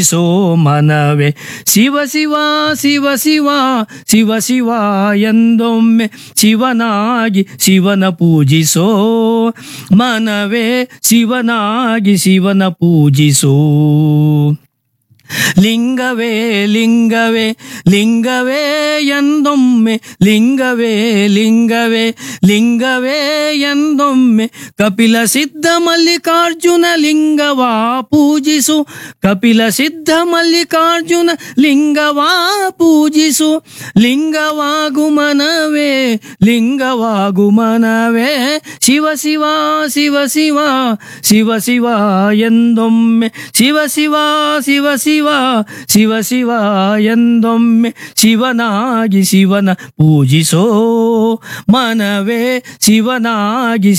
so ಮನವೇ ಶಿವ ಶಿವ ಶಿವ ಶಿವ ಶಿವ ಶಿವ ಎಂದೊಮ್ಮೆ ಶಿವನಾಗಿ ಶಿವನ ಪೂಜಿಸೋ ಮನವೇ ಶಿವನಾಗಿ ಶಿವನ ಪೂಜಿಸೋ ಲಿಂಗವೇ ಲಿಂಗವೇ ಲಿಂಗವೇ ಎಂದೊಮ್ಮೆ ಲಿಂಗವೇ ಲಿಂಗವೇ ಲಿಂಗವೇ ಎಂದೊಮ್ಮೆ ಕಪಿಲ ಸಿದ್ಧ ಮಲ್ಲಿಕಾರ್ಜುನ ಲಿಂಗವಾ ಪೂಜಿಸು ಕಪಿಲ ಸಿದ್ಧ ಮಲ್ಲಿಕಾರ್ಜುನ ಲಿಂಗವಾ ಪೂಜಿಸು ಲಿಂಗವಾಗು ಮನವೇ ಲಿಂಗವಾಗು ಮನವೇ ಶಿವ ಶಿವ ಶಿವ ಶಿವ ಶಿವ ಶಿವ ಎಂದೊಮ್ಮೆ ಶಿವ ಶಿವ ಶಿವ ಶಿವ ಶಿವ ಶಿವ ಎಂದೊಮ್ಮೆ ಶಿವನಾಗಿ ಶಿವನ ಪೂಜಿಸೋ ಮನವೇ ಶಿವನಾಗಿ